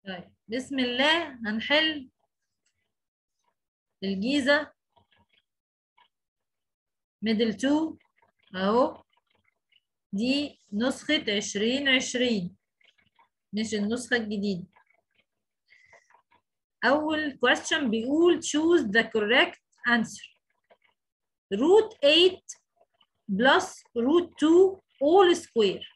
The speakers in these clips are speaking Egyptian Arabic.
طيب بسم الله هنحل الجيزة ميدل 2 اهو دي نسخة عشرين عشرين مش النسخة الجديدة أول question بيقول choose the correct answer root 8 plus root 2 all square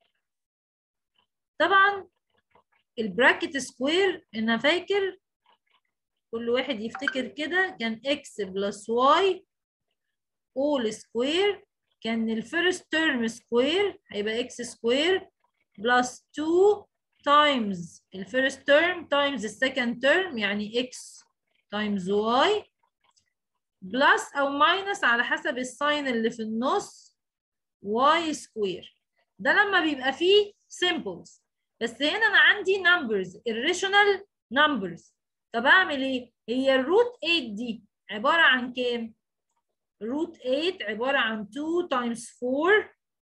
طبعا البراكت سكوير انا فاكر كل واحد يفتكر كده كان x بلس y all square كان الفيرست تيرم سكوير هيبقى x سكوير بلس 2 times الفيرست تيرم times السكند تيرم يعني x times y بلس او ماينس على حسب الساين اللي في النص y سكوير ده لما بيبقى فيه simples بس هنا انا عندي numbers irrational numbers طب اعمل ايه هي الروت 8 دي عباره عن كام روت 8 عباره عن 2 times 4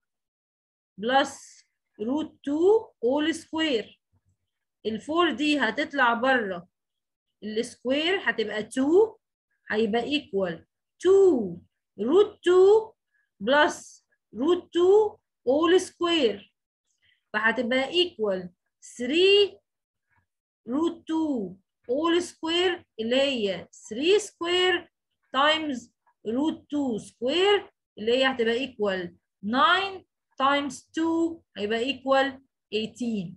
بلس روت 2 all square ال 4 دي هتطلع بره السكوير هتبقى 2 هيبقى equal 2 روت 2 بلس روت 2 all square فهتبقى equal 3 root 2 all square اللي هي 3 square times root 2 square اللي هي هتبقى equal 9 times 2 هيبقى equal 18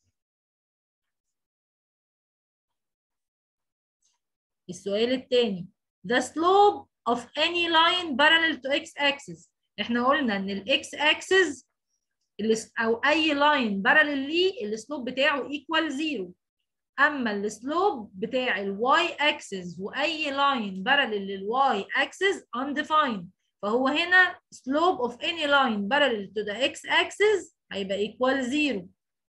السؤال الثاني the slope of any line parallel to x axis احنا قلنا ان ال x axis او اي لاين بارلل ليه السلوب بتاعه ايكوال زيرو اما السلوب بتاع الواي اكسس واي لاين بارلل للواي اكسس undefined فهو هنا slope of any line parallel to the x axis هيبقى equal زيرو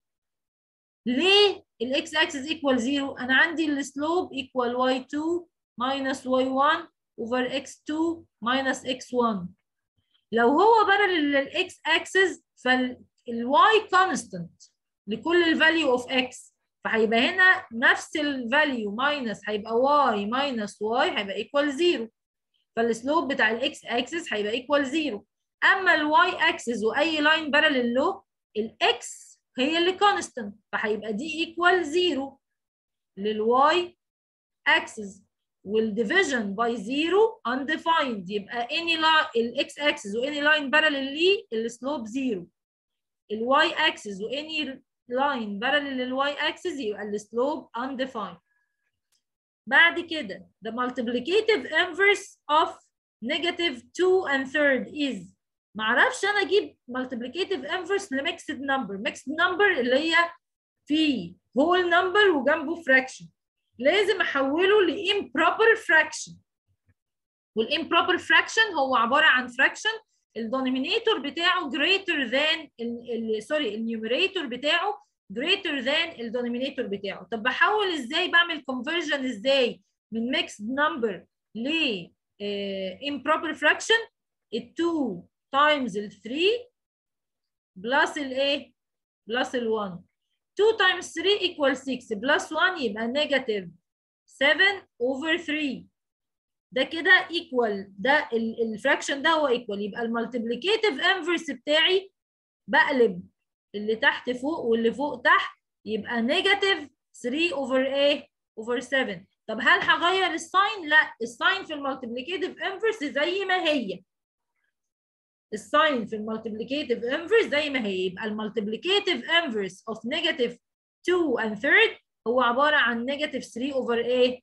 ليه الاكس اكسس equal زيرو انا عندي السلوب equal y2 minus y1 over x2 minus x1 لو هو بارلل للاكس اكسس فالواي كونستنت لكل الفاليو اوف اكس فهيبقى هنا نفس الفاليو ماينس هيبقى واي ماينس واي هيبقى ايكوال زيرو فالسلوب بتاع الاكس اكسس هيبقى ايكوال زيرو اما الواي اكسس واي لاين بارلل له الاكس هي اللي كونستنت فهيبقى دي ايكوال زيرو للواي اكسس والديفيجن باي زيرو undefined يبقى any line الاكس اكسس واني لاين بارلل ليه السلوب زيرو الواي اكسس واني لاين بارلل للواي اكسس يبقى السلوب undefined بعد كده the multiplicative inverse of negative 2 and third is معرفش انا اجيب multiplicative inverse لميكسد نمبر ميكسد نمبر اللي هي في whole number وجنبه fraction لازم احوله ل improper fraction والimproper fraction هو عباره عن fraction الدينومينيتور بتاعه greater than سوري النيوميريتور بتاعه greater than الدينومينيتور بتاعه طب بحول ازاي بعمل conversion ازاي من mixed number ل uh, improper fraction ال 2 times ال 3 plus الايه plus ال 1 2 times 3 equal 6 plus 1 يبقى negative 7 over 3 ده كده equal ده الفراكشن ده هو equal يبقى المالتيبليكيتيف انفرس بتاعي بقلب اللي تحت فوق واللي فوق تحت يبقى نيجاتيف 3 اوفر ايه اوفر 7 طب هل هغير الساين لا الساين في المالتيبليكيتيف انفرس زي ما هي الساين في المالتيبليكيتيف انفرس زي ما هي يبقى المالتيبليكيتيف انفرس اوف نيجاتيف 2 and 3 هو عباره عن نيجاتيف 3 اوفر ايه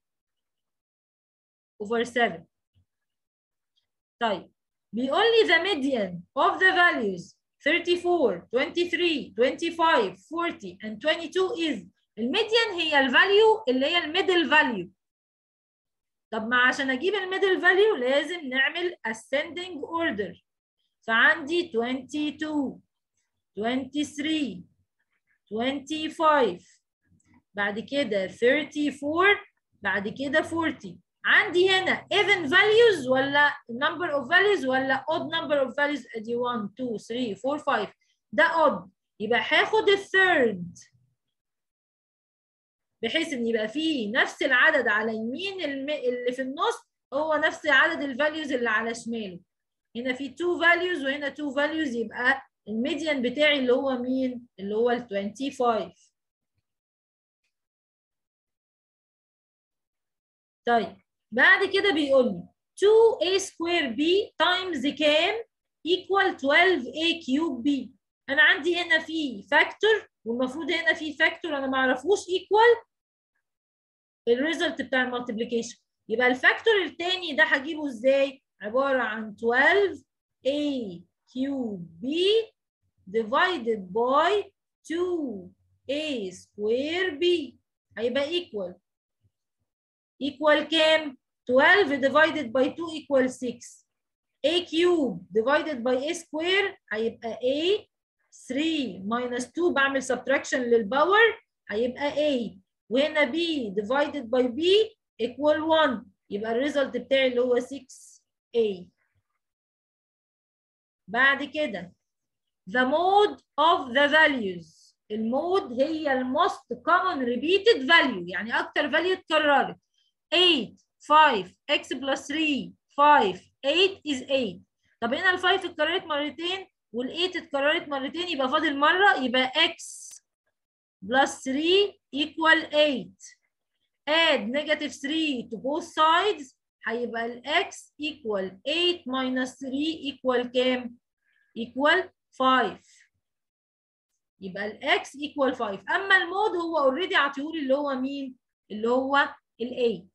over 7 طيب بيقول لي the median of the values 34 23 25 40 and 22 is الميديان هي الفاليو اللي هي الميدل فاليو طب ما عشان اجيب الميدل فاليو لازم نعمل ascending order فعندي 22 23 25 بعد كده 34 بعد كده 40 عندي هنا even values ولا number of values ولا odd number of values ادي 1 2 3 4 5 ده odd يبقى هاخد الثيرد بحيث ان يبقى فيه نفس العدد على يمين الم... اللي في النص هو نفس عدد الفاليوز اللي على شماله هنا في 2 فاليوز وهنا 2 فاليوز يبقى الميديان بتاعي اللي هو مين اللي هو ال 25 طيب بعد كده بيقول لي 2a square b times كام equal 12a cube b انا عندي هنا في فاكتور والمفروض هنا في فاكتور انا ما اعرفوش equal الريزلت بتاع المالتيبليكيشن يبقى الفاكتور الثاني ده هجيبه ازاي عباره عن 12a cube b divided by 2a square b هيبقى equal equal كام 12 divided by 2 equal 6 a cube divided by a square هيبقى a 3 minus 2 بعمل subtraction للباور هيبقى a وهنا b divided by b equal 1 يبقى الريزلت بتاعي اللي هو 6a بعد كده the mode of the values المود هي الموست common repeated value يعني اكتر value اتكررت 8 5 x plus 3 5 8 is 8 طب هنا ال 5 اتكررت مرتين وال 8 اتكررت مرتين يبقى فاضل مره يبقى x plus 3 equal 8 add negative 3 to both sides هيبقى ال x equal 8 minus 3 equal كام؟ equal 5 يبقى ال x equal 5 اما المود هو اوريدي عطيهولي اللي هو مين؟ اللي هو ال 8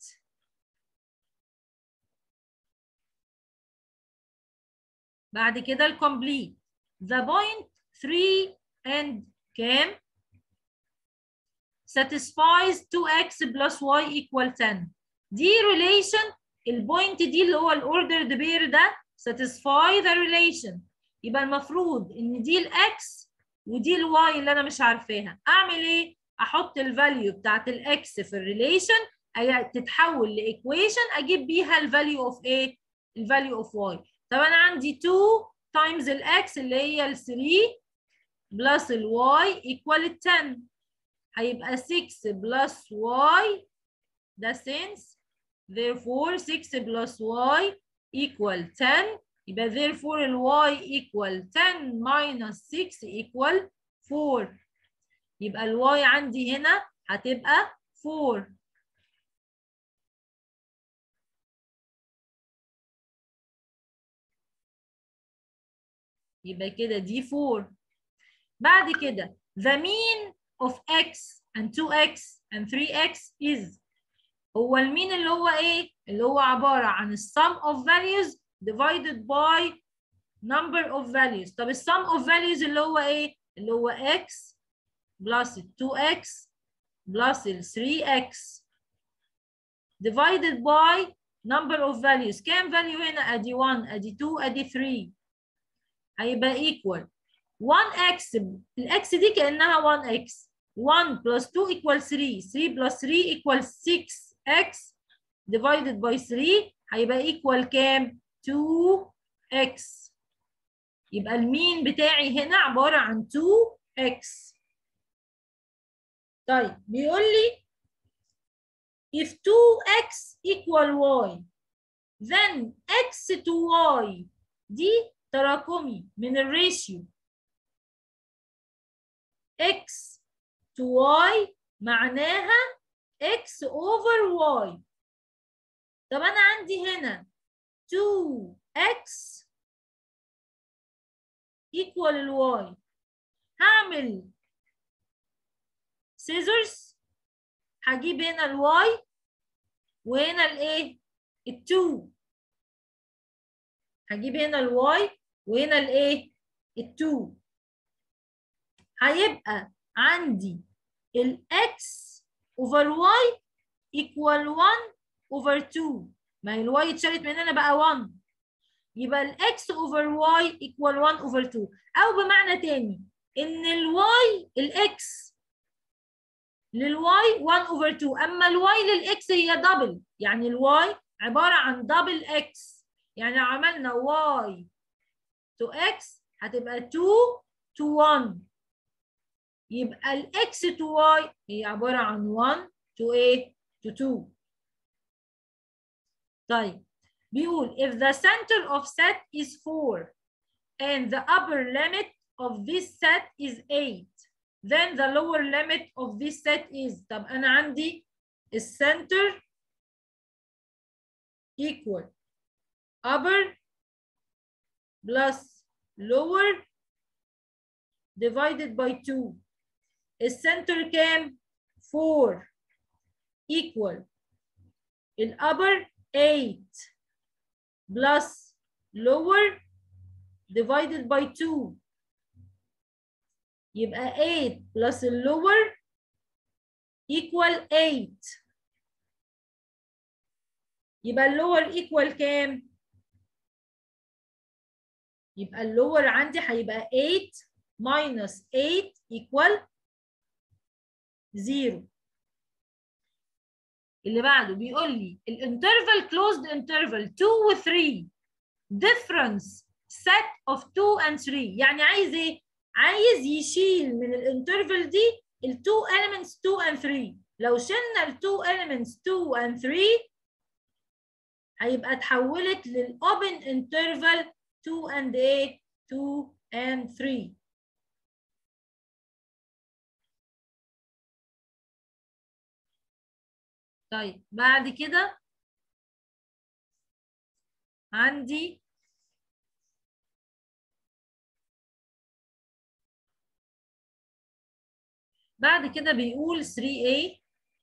بعد كده الكومبليت the point 3 and كام satisfies 2x plus y equal 10 دي relation البوينت دي اللي هو الاوردرد بير ده satisfy the relation يبقى المفروض ان دي الاكس ودي الواي اللي انا مش عارفاها اعمل ايه احط الفاليو بتاعت الاكس في الريليشن تتحول لايكويشن اجيب بيها الفاليو اوف ايه الفاليو اوف واي طب انا عندي 2 تايمز الاكس اللي هي ال 3 بلس الواي ايكوال 10 هيبقى 6 بلس واي ده since therefore 6 بلس واي equal 10 يبقى therefore ال y equal 10 minus 6 equal 4 يبقى ال y عندي هنا هتبقى 4 يبقى كده دي 4 بعد كده the mean of x and 2x and 3x is هو المين اللي هو ايه؟ اللي هو عبارة عن السم of values divided by number of values طب السم of values اللي هو ايه؟ اللي هو x plus 2x plus 3x divided by number of values كام value هنا؟ ادي 1 ادي 2 ادي 3 هيبقى equal 1x الاكس دي كانها 1x 1 plus 2 equal 3 3 plus 3 equal 6x divided by 3 هيبقى equal كام 2x يبقى المين بتاعي هنا عبارة عن 2x طيب بيقول لي if 2x equal y then x to y دي تراكمي من الريشيو x to y معناها x over y طب أنا عندي هنا 2x equal ال y هعمل scissors هجيب هنا ال y وهنا الايه؟ ال 2 هجيب هنا ال y وهنا الايه؟ ال 2 هيبقى عندي ال x over y equal 1 over 2 ما هي ال y اتشالت من هنا بقى 1 يبقى ال x over y equal 1 over 2 أو بمعنى تاني إن ال y ال x لل y 1 over 2 أما ال y لل x هي دبل يعني ال y عبارة عن دبل x يعني لو عملنا y to x هتبقى 2 to 1 يبقى ال x to y هي عبارة عن 1 to A to 2 طيب بيقول if the center of set is 4 and the upper limit of this set is 8 then the lower limit of this set is طب أنا عندي السنتر equal upper plus lower divided by 2 السنتر كام 4 equal الupper 8 plus lower divided by 2 يبقى 8 plus اللور equal 8 يبقى اللور equal كام؟ يبقى اللور عندي هيبقى 8 minus 8 equal 0 اللي بعده بيقول لي الانترفال closed interval 2 و 3 difference set of 2 and 3 يعني عايز ايه؟ عايز يشيل من الانترفال دي ال 2 elements 2 and 3 لو شلنا ال 2 elements 2 and 3 هيبقى اتحولت للاوبن انترفال 2 and 8 2 and 3 طيب بعد كده عندي بعد كده بيقول 3a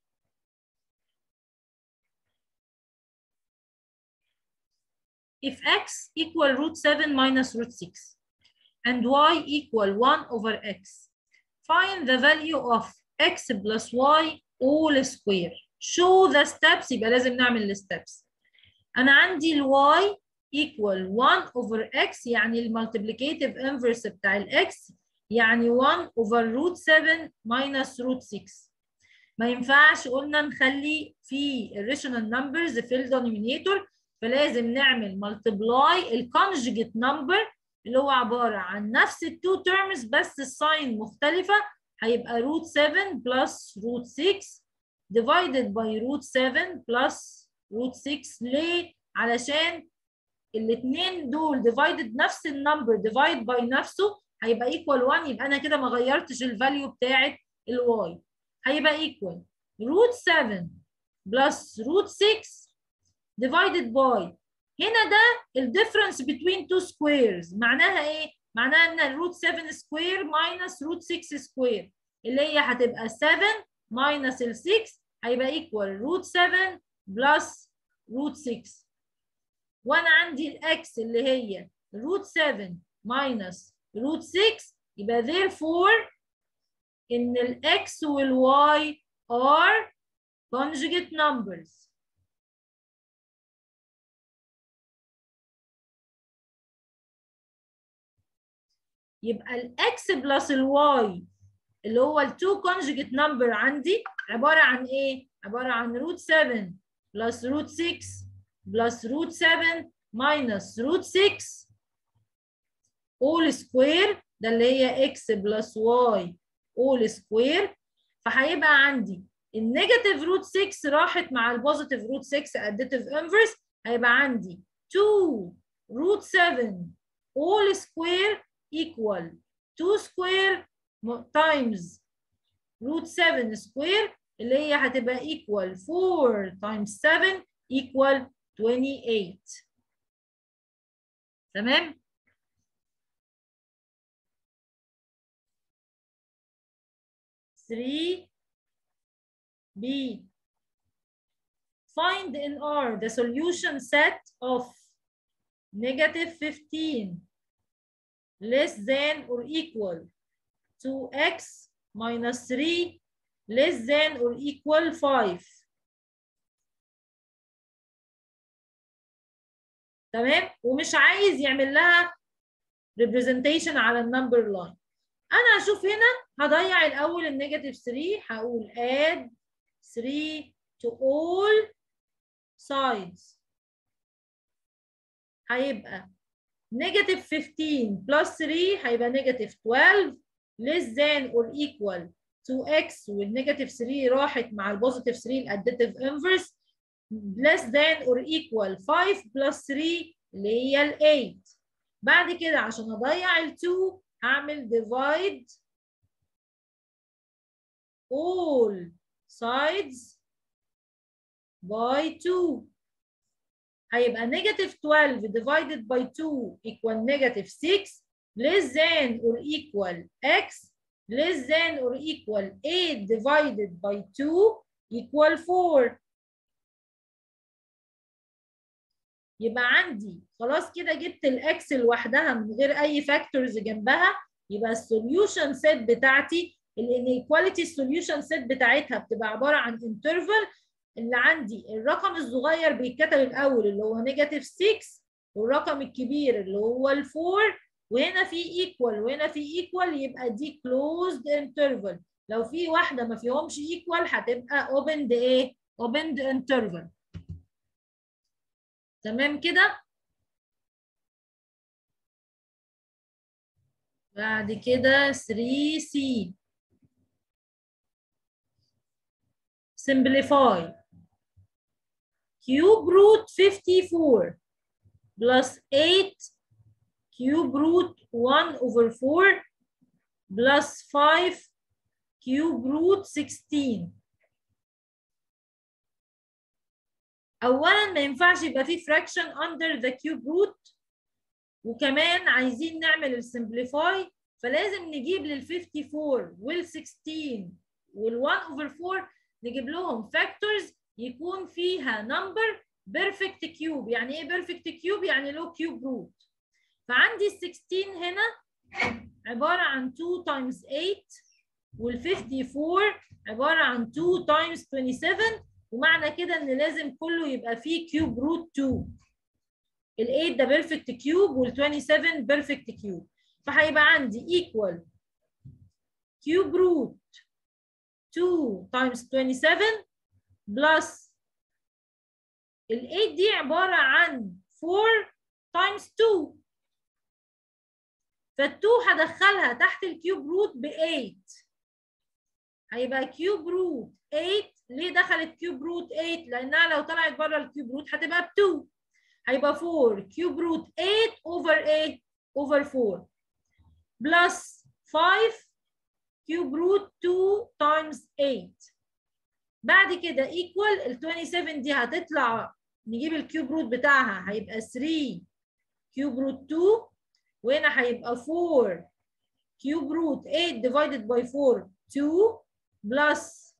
if x equal root 7 minus root 6 and y equal 1 over x find the value of x plus y all square show the steps يبقى لازم نعمل الستبس انا عندي ال y equal 1 over x يعني المالتيبليكيتيف inverse بتاع ال x يعني 1 over root 7 minus root 6 ما ينفعش قلنا نخلي في irrational numbers في الدينومينيتور فلازم نعمل multiply الكونجيجيت نمبر اللي هو عبارة عن نفس التو terms بس الساين مختلفة هيبقى root 7 plus root 6 divided by root 7 plus root 6 ليه؟ علشان الاثنين دول divided نفس النمبر divide by نفسه هيبقى equal 1 يبقى انا كده ما غيرتش الفاليو بتاعت الواي هيبقى equal root 7 plus root 6 divided by هنا ده الديفرنس between two squares معناها ايه؟ معناها ان الروت 7 سكوير minus روت 6 سكوير اللي هي هتبقى 7 minus ال 6 هيبقى equal روت 7 plus روت 6 وانا عندي الاكس اللي هي روت 7 minus روت 6 يبقى therefore ان الاكس والواي are conjugate numbers يبقى الاكس بلس الواي اللي هو التو conjugate number عندي عباره عن ايه؟ عباره عن روت 7 بلس روت 6 بلس روت 7 minus روت 6 all square ده اللي هي x بلس y all square فهيبقى عندي النيجاتيف روت 6 راحت مع البوزيتيف روت 6 additive inverse هيبقى عندي 2 روت 7 all square equal 2 square times root 7 square اللي هي هتبقى equal 4 times 7 equal 28 تمام؟ Three B. Find in R the solution set of negative 15 less than or equal to x minus 3 less than or equal 5 تمام ومش عايز يعمل لها representation على النمبر لاين انا هشوف هنا هضيع الاول النيجاتيف 3 هقول add 3 to all sides هيبقى negative 15 plus 3 هيبقى negative 12 less than or equal 2x والنيجاتيف 3 راحت مع البوزيتيف 3 الاديتيف انفرس less than or equal 5 plus 3 اللي هي ال 8 بعد كده عشان اضيع ال 2 هعمل divide all sides by 2 هيبقى negative 12 divided by 2 equal negative 6 less than or equal x less than or equal 8 divided by 2 equal 4 يبقى عندي خلاص كده جبت الاكس لوحدها من غير اي فاكتورز جنبها يبقى السوليوشن سيت بتاعتي الانيكواليتي السوليوشن سيت بتاعتها بتبقى عباره عن انترفال اللي عندي الرقم الصغير بيتكتب الاول اللي هو نيجاتيف 6 والرقم الكبير اللي هو ال 4 وهنا في ايكوال وهنا في ايكوال يبقى دي كلوزد انترفال لو في واحده ما فيهمش ايكوال هتبقى اوبند ايه اوبند انترفال تمام كده بعد كده 3C simplify cube root 54 plus 8 cube root 1 over 4 plus 5 cube root 16 اولا ما ينفعش يبقى في fraction under the cube root وكمان عايزين نعمل السمبليفاي فلازم نجيب لل 54 وال 16 وال 1 over 4 نجيب لهم فاكتورز يكون فيها نمبر بيرفكت كيوب يعني ايه بيرفكت كيوب يعني له كيوب روت فعندي ال 16 هنا عباره عن 2 times 8 وال 54 عباره عن 2 times 27 ومعنى كده ان لازم كله يبقى فيه كيوب روت 2 ال 8 ده بيرفكت كيوب وال 27 بيرفكت كيوب فهيبقى عندي equal كيوب روت 2 times 27 plus ال 8 دي عبارة عن 4 times 2 فال 2 هدخلها تحت الكيوب روت ب 8 هيبقى كيوب روت 8 ليه دخلت كيوب روت 8 لانها لو طلعت بره الكيوب روت هتبقى ب 2 هيبقى 4 كيوب روت 8 اوفر ايه اوفر 4 بلس 5 كيوب روت 2 تايمز 8 بعد كده ايكوال ال 27 دي هتطلع نجيب الكيوب روت بتاعها هيبقى 3 كيوب روت 2 وهنا هيبقى 4 كيوب روت 8 divided by 4 2 بلس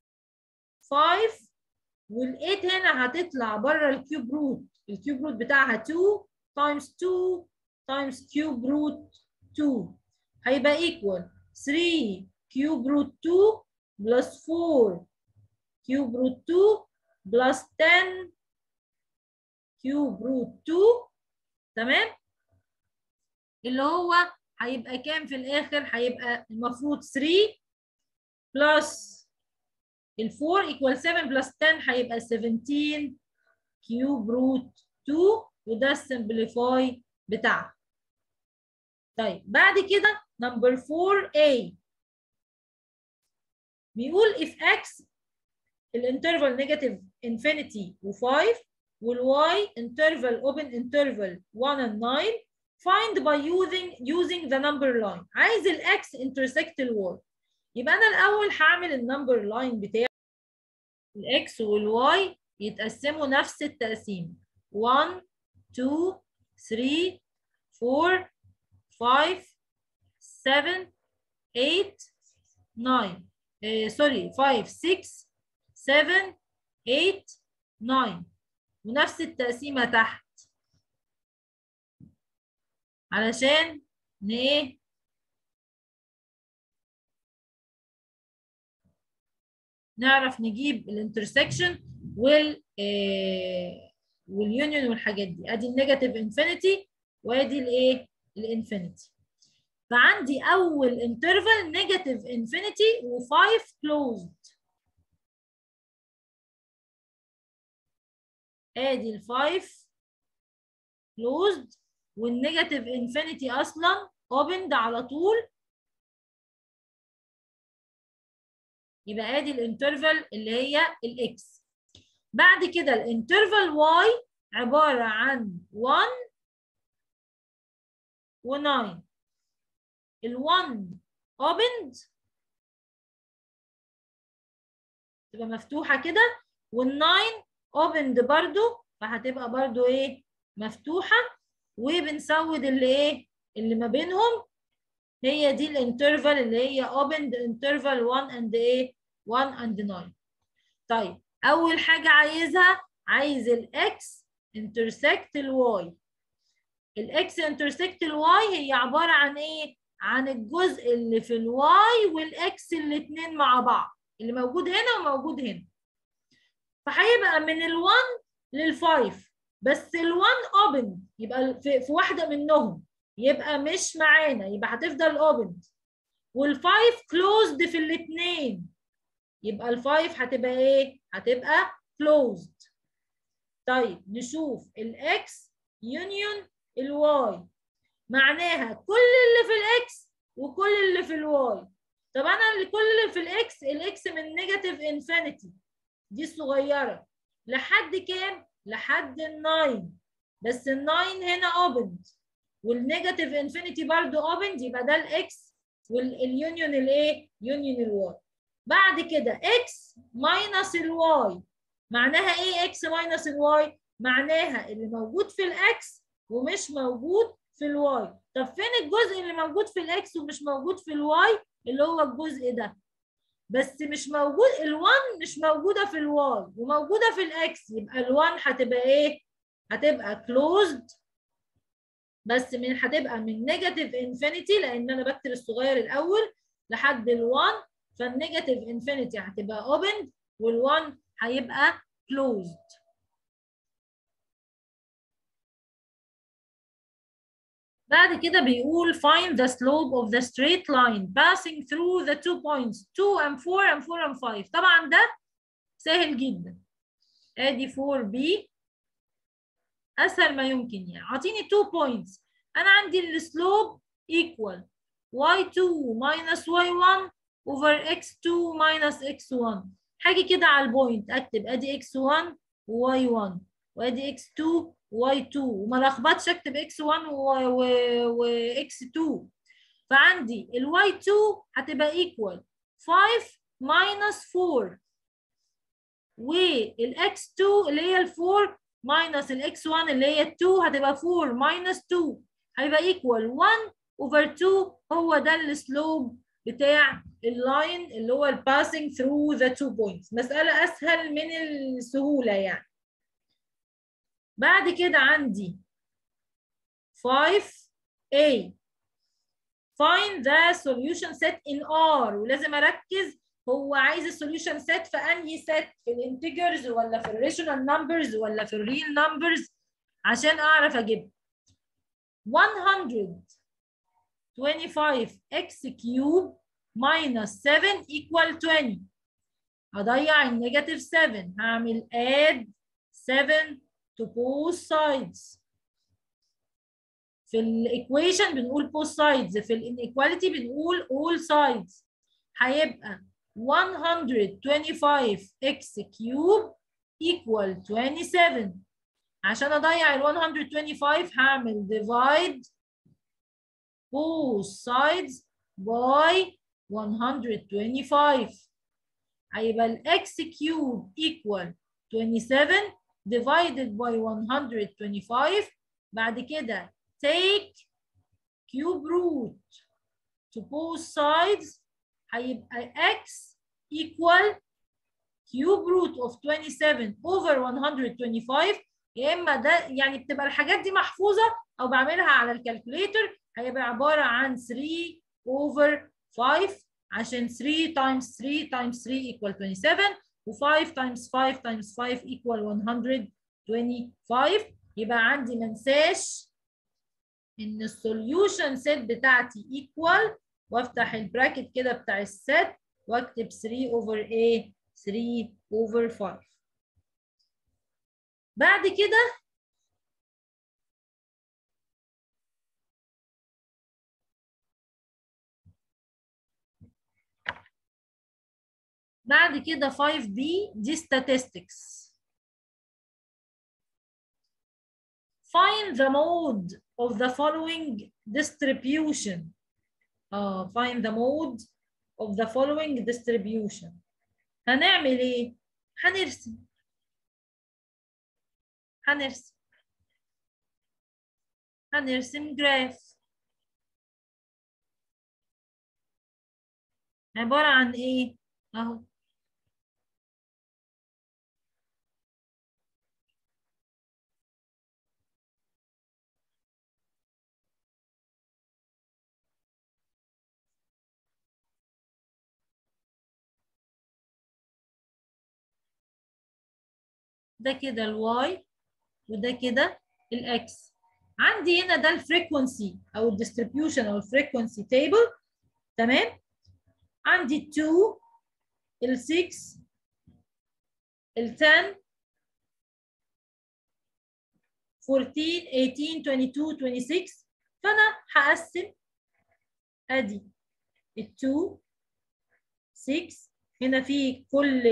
5 وال 8 هنا هتطلع بره الكيوب روت الكيوب روت بتاعها 2 times 2 times كيوب روت 2 هيبقى equal 3 كيوب روت 2 بلس 4 كيوب روت 2 بلس 10 كيوب روت 2 تمام اللي هو هيبقى كام في الاخر هيبقى المفروض 3 بلس ال 4 equal 7 بلس 10 هيبقى 17 كيوب روت 2 وده السمبليفاي بتاعها طيب بعد كده نمبر 4A بيقول if x الانترفال نيجاتيف انفينيتي و5 والy interval open interval 1 and 9 find by using using the number line عايز الاكس intersect الواي يبقى انا الاول هعمل النمبر لاين بتاعي الاكس والواي يتقسموا نفس التقسيم 1 2 3 4 5 7 8 9 uh, سوري 5 6 7 8 9 ونفس التقسيمة تحت علشان ايه نعرف نجيب الانترسكشن وال آه واليونيون والحاجات دي ادي النيجاتيف انفينيتي وادي الايه الانفينيتي فعندي اول انترفال نيجاتيف انفينيتي و5 كلوزد ادي ال5 كلوزد والنيجاتيف انفينيتي اصلا اوبند على طول يبقى ادي الانترفال اللي هي الاكس بعد كده الانترفال واي عباره عن 1 و9 ال1 opened تبقى مفتوحه كده وال9 opened برضو فهتبقى برضو ايه مفتوحه وبنسود اللي ايه اللي ما بينهم هي دي الانترفال اللي هي opened interval 1 and ايه 1 and 9 طيب اول حاجه عايزها عايز الاكس intersect الواي الاكس intersect الواي هي عباره عن ايه عن الجزء اللي في الواي والاكس الاثنين مع بعض اللي موجود هنا وموجود هنا فهيبقى من ال1 لل5 بس ال1 open يبقى في, في واحده منهم يبقى مش معانا يبقى هتفضل open وال5 closed في الاثنين يبقى ال5 هتبقى ايه هتبقى closed طيب نشوف الاكس يونيون الواي معناها كل اللي في الاكس وكل اللي في الواي طب انا اللي كل اللي في الاكس الاكس من نيجاتيف انفينيتي دي الصغيره لحد كام لحد ال9 بس ال9 هنا اوبند والنيجاتيف انفينيتي برضو اوبند يبقى ده الاكس واليونيون الايه يونيون الواي بعد كده اكس ماينس الواي معناها ايه اكس ماينس الواي معناها اللي موجود في الاكس ومش موجود في الواي طب فين الجزء اللي موجود في الاكس ومش موجود في الواي اللي هو الجزء ده بس مش موجود ال1 مش موجوده في الواي وموجوده في الاكس يبقى ال1 هتبقى ايه هتبقى كلوزد بس من هتبقى من نيجاتيف انفينيتي لان انا بكتب الصغير الاول لحد ال1 فالنيجاتيف انفينيتي هتبقى اوبند وال1 هيبقى closed بعد كده بيقول find the slope of the straight line passing through the two points 2 and 4 and 4 and 5 طبعا ده سهل جدا ادي 4b اسهل ما يمكن يعني اعطيني 2 points انا عندي السلوب equal y2 minus y1 over x2 minus x1 هاجي كده على البوينت اكتب ادي x1 وy1 وادي x2 y2 وما لخبطش اكتب x1 و x2 فعندي ال y2 هتبقى equal 5 minus 4 وال x2 اللي هي ال 4 minus ال x1 اللي هي ال 2 هتبقى 4 minus 2 هيبقى equal 1 over 2 هو ده السلوب بتاع اللاين اللي هو ال passing through the two points مسألة أسهل من السهولة يعني بعد كده عندي 5a find the solution set in R ولازم أركز هو عايز السوليوشن set في أنهي set في الانتجرز ولا في الريشنال نمبرز ولا في الريل نمبرز عشان أعرف أجيب 125x cube minus 7 equal 20 هضيع النيجاتيف 7 هعمل add 7 to both sides في الايكويشن بنقول both sides في الانيكواليتي بنقول all sides هيبقى 125x cube equal 27 عشان اضيع ال 125 هعمل divide both sides by 125 هيبقى ال x cube equal 27 divided by 125 بعد كده take cube root to both sides هيبقى x equal cube root of 27 over 125 يا اما ده يعني بتبقى الحاجات دي محفوظه او بعملها على الكالكوليتر هيبقى عباره عن 3 over 5 عشان 3 times 3 times 3 equal 27 و5 times 5 times 5 equal 125 يبقى عندي ما انساش ان السوليوشن سيت بتاعتي equal وافتح البراكت كده بتاع السيت واكتب 3 over a 3 over 5 بعد كده بعد كده 5B دي statistics find the mode of the following distribution اه find the mode of the following distribution هنعمل ايه هنرسم هنرسم هنرسم جراف عبارة عن ايه اهو ده كده الواي وده كده الاكس عندي هنا ده الفريكونسي او الديستريبيوشن او الفريكونسي تيبل تمام عندي ال 2 ال 6 ال 10 14 18 22 26 فانا هقسم ادي ال 2 6 هنا في كل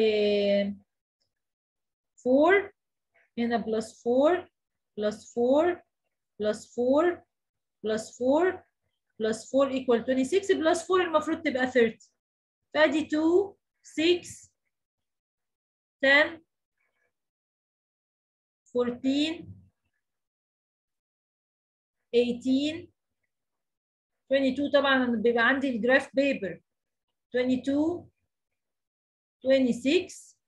4 هنا بلس 4 بلس 4 بلس 4 بلس 4 بلس 4 equal 26 بلس 4 المفروض تبقى 30 فادي 2 6 10 14 18 22 طبعا بيبقى عندي الجراف بيبر 22 26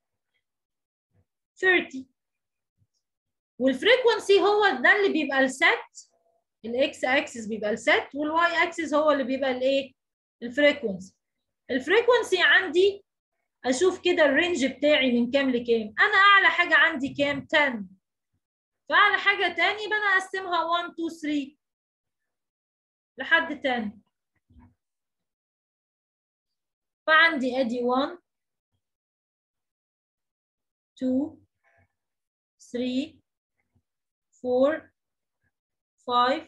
30 والفريكونسي هو ده اللي بيبقى السات الاكس اكسس بيبقى السات والواي اكسس هو اللي بيبقى الايه الفريكونسي الفريكونسي عندي اشوف كده الرينج بتاعي من كام لكام انا اعلى حاجه عندي كام 10 فاعلى حاجه تاني يبقى انا اقسمها 1 2 3 لحد 10 فعندي ادي 1 2 3 4 5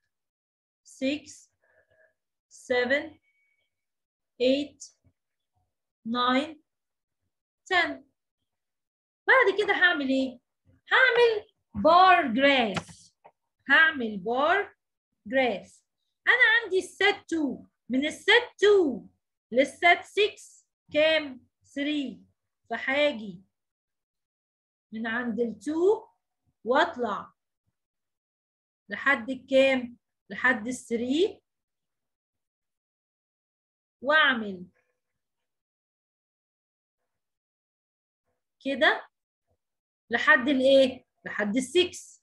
6 7 8 9 10 بعد كده هعمل ايه؟ هعمل بار جراف هعمل بار جراف انا عندي السات 2 من السات 2 للسات 6 كام؟ 3 فهاجي من عند ال 2 واطلع لحد الكام؟ لحد ال 3 واعمل كده لحد الايه؟ لحد ال 6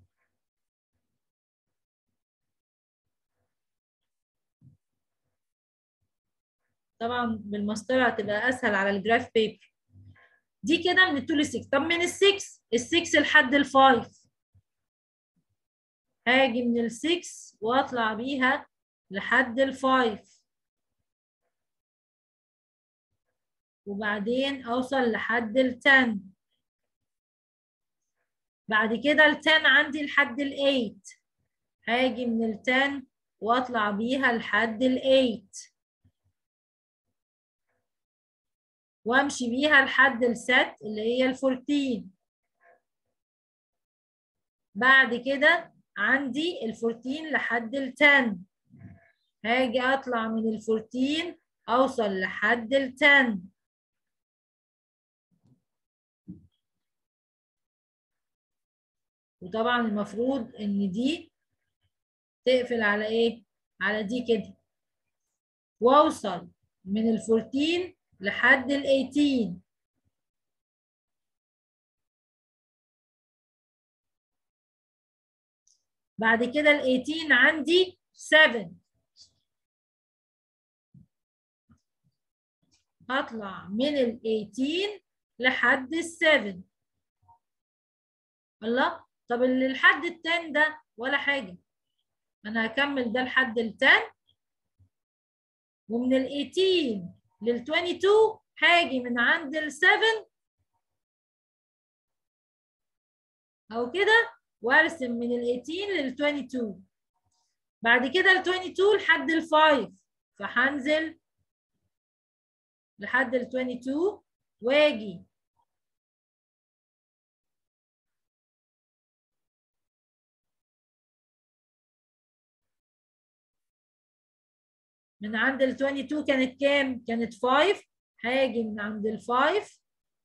طبعا بالمسطره هتبقى اسهل على الجراف بيبر دي كده من التو ل 6 طب من ال 6 ال 6 لحد ال 5 هاجي من ال 6 واطلع بيها لحد ال 5 وبعدين اوصل لحد ال 10 بعد كده ال 10 عندي لحد ال 8 هاجي من ال 10 واطلع بيها لحد ال 8 وامشي بيها لحد الست اللي هي ال 14 بعد كده عندي ال 14 لحد ال 10 هاجي اطلع من ال 14 اوصل لحد ال 10 وطبعا المفروض ان دي تقفل على ايه على دي كده واوصل من ال 14 لحد ال 18 بعد كده ال 18 عندي 7 هطلع من ال 18 لحد ال 7 الله طب اللي لحد ال 10 ده ولا حاجة أنا هكمل ده لحد ال 10 ومن ال 18 لل 22 هاجي من عند ال 7 أو كده وارسم من ال 18 لل 22 بعد كده ال 22 لحد ال 5 فهنزل لحد ال 22 واجي من عند ال 22 كانت كام؟ كانت 5 هاجي من عند ال 5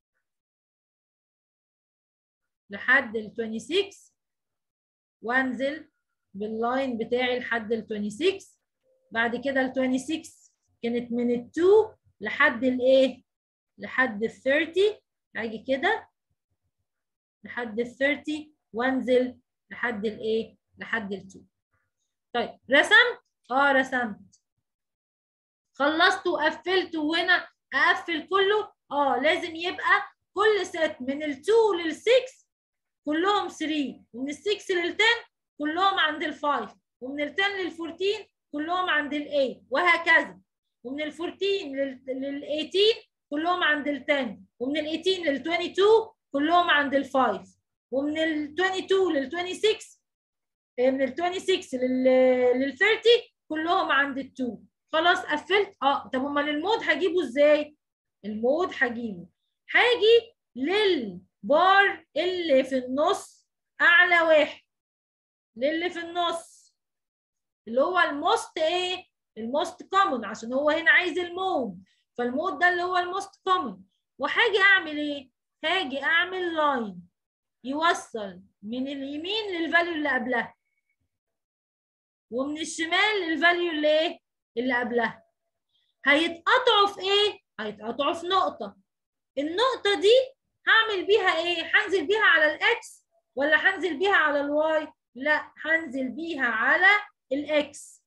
لحد ال 26 وانزل باللاين بتاعي لحد ال 26 بعد كده ال 26 كانت من ال 2 لحد الايه؟ لحد ال 30 هاجي كده لحد ال 30 وانزل لحد الايه؟ لحد ال 2 طيب رسمت؟ اه رسمت خلصت وقفلت وهنا اقفل كله اه لازم يبقى كل ست من ال 2 لل 6 كلهم 3 ومن ال 6 لل 10 كلهم عند ال 5 ومن ال 10 لل 14 كلهم عند ال 8 وهكذا ومن ال 14 لل 18 كلهم عند ال 10 ومن ال 18 لل 22 كلهم عند ال 5 ومن ال 22 لل 26 من ال 26 لل لل 30 كلهم عند ال 2 خلاص قفلت اه طب امال المود هجيبه ازاي؟ المود هجيبه هاجي للبار اللي في النص اعلى واحد للي في النص اللي هو الموست ايه؟ الموست كومن عشان هو هنا عايز المود فالمود ده اللي هو الموست كومن وهاجي اعمل ايه؟ هاجي اعمل لاين يوصل من اليمين للفاليو اللي قبلها ومن الشمال للفاليو اللي ايه؟ اللي قبلها هيتقطعوا في ايه؟ هيتقطعوا في نقطة النقطة دي هعمل بيها ايه؟ هنزل بيها على الاكس ولا هنزل بيها على الواي؟ لا هنزل بيها على الاكس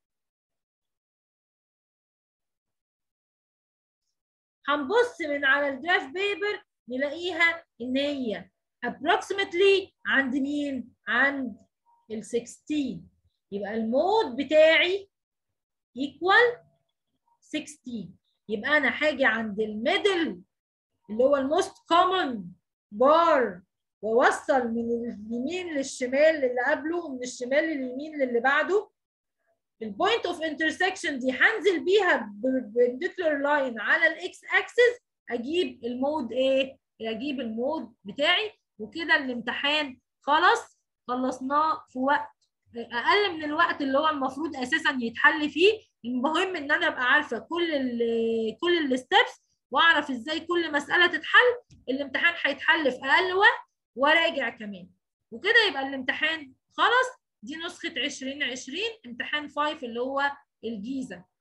هنبص من على الجراف بيبر نلاقيها ان هي approximately عند مين؟ عند ال 16 يبقى المود بتاعي equal 16 يبقى انا هاجي عند الميدل اللي هو الموست كومن بار واوصل من اليمين للشمال للي قبله ومن الشمال لليمين للي بعده البوينت اوف انترسكشن دي هنزل بيها بالبنديكولار لاين على الاكس اكسس اجيب المود ايه؟ اجيب المود بتاعي وكده الامتحان خلص خلصناه في وقت اقل من الوقت اللي هو المفروض اساسا يتحل فيه المهم ان انا ابقى عارفه كل ال كل الستبس واعرف ازاي كل مساله تتحل الامتحان هيتحل في اقل وقت وراجع كمان وكده يبقى الامتحان خلص دي نسخه 2020 امتحان 5 اللي هو الجيزه